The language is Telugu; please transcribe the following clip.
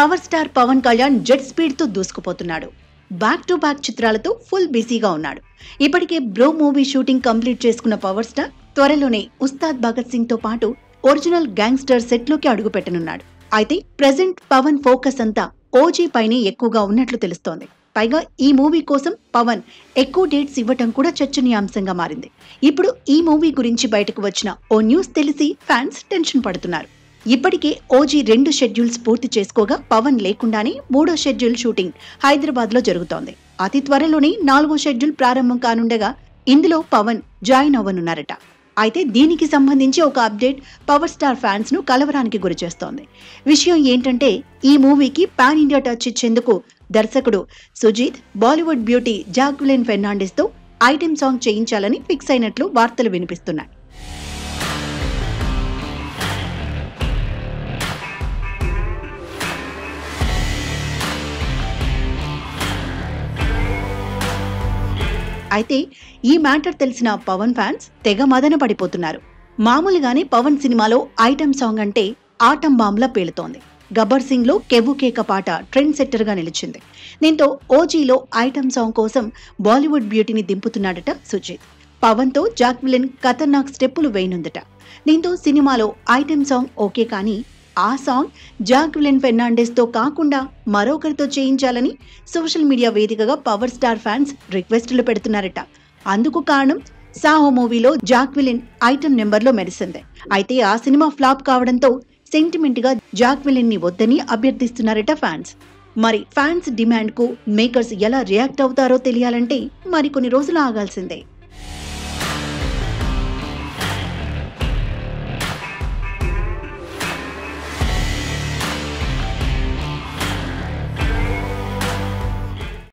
power star Pawan Kalyan jet speed తో దూసుకుపోతున్నాడు బ్యాక్ టు బ్యాక్ చిత్రాలతో ఫుల్ బిజీగా ఉన్నాడు ఇప్పటికే బ్రో మూవీ షూటింగ్ కంప్లీట్ చేసుకున్న పవర్ స్టార్ త్వరలోనే ఉస్తాద్ భగత్ సింగ్ తో పాటు ఒరిజినల్ గ్యాంగ్స్టర్ సెట్ లోకి అడుగు పెట్టనున్నాడు అయితే ప్రెసెంట్ పవన్ ఫోకస్ అంతా ఓజీ పైనే ఎక్కువగా ఉన్నట్లు తెలుస్తోంది పైగా ఈ మూవీ కోసం పవన్ ఎక్కువ డేట్స్ ఇవ్వటం కూడా చర్చనీయాంశంగా మారింది ఇప్పుడు ఈ మూవీ గురించి బయటకు వచ్చిన ఓ న్యూస్ తెలిసి ఫ్యాన్స్ టెన్షన్ పడుతున్నారు ఇప్పటికే ఓజీ రెండు షెడ్యూల్స్ పూర్తి చేసుకోగా పవన్ లేకుండానే మూడో షెడ్యూల్ షూటింగ్ హైదరాబాద్ లో జరుగుతోంది అతి త్వరలోనే నాలుగో షెడ్యూల్ ప్రారంభం కానుండగా ఇందులో పవన్ జాయిన్ అవ్వనున్నారట అయితే దీనికి సంబంధించి ఒక అప్డేట్ పవర్ స్టార్ ఫ్యాన్స్ ను కలవరానికి గురి చేస్తోంది విషయం ఏంటంటే ఈ మూవీకి పాన్ ఇండియా టచ్ ఇచ్చేందుకు దర్శకుడు Sujeeth Bollywood beauty Jacqueline Fernandez తో ఐటెం సాంగ్ చేయించాలని ఫిక్స్ అయినట్లు వార్తలు వినిపిస్తున్నాయి అయితే ఈ మ్యాటర్ తెలిసిన పవన్ ఫ్యాన్స్ తెగ మదన పడిపోతున్నారు మామూలుగానే పవన్ సినిమాలో ఐటమ్ సాంగ్ అంటే ఆటం బాంబ్లా పేలుతోంది గబ్బర్ సింగ్ లో కెవ్వు కేక పాట ట్రెండ్ సెట్టర్ గా నిలిచింది దీంతో ఓజీలో ఐటమ్ సాంగ్ కోసం బాలీవుడ్ బ్యూటీని దింపుతున్నాడట సుజిత్ పవన్ తో జాక్విలిన్ ఖతర్నాక్ స్టెప్పులు వేయనుందట దీంతో సినిమాలో ఐటమ్ సాంగ్ ఓకే కానీ ఆ సాంగ్ జాక్విలిన్ ఫెర్నాండెస్ తో కాకుండా మరొకరితో చేయించాలని సోషల్ మీడియా వేదికగా పవర్ స్టార్ ఫ్యాన్స్ రిక్వెస్టులు పెడుతున్నారట అందుకు కారణం సాహో మూవీలో జాక్విలిన్ ఐటమ్ నెంబర్లో మెరిసింది అయితే ఆ సినిమా ఫ్లాప్ కావడంతో సెంటిమెంట్ గా జాక్విలిన్ ని వద్దని అభ్యర్థిస్తున్నారట ఫ్యాన్స్ మరి ఫ్యాన్స్ డిమాండ్ కు మేకర్స్ ఎలా రియాక్ట్ అవుతారో తెలియాలంటే మరికొన్ని రోజులు ఆగాల్సిందే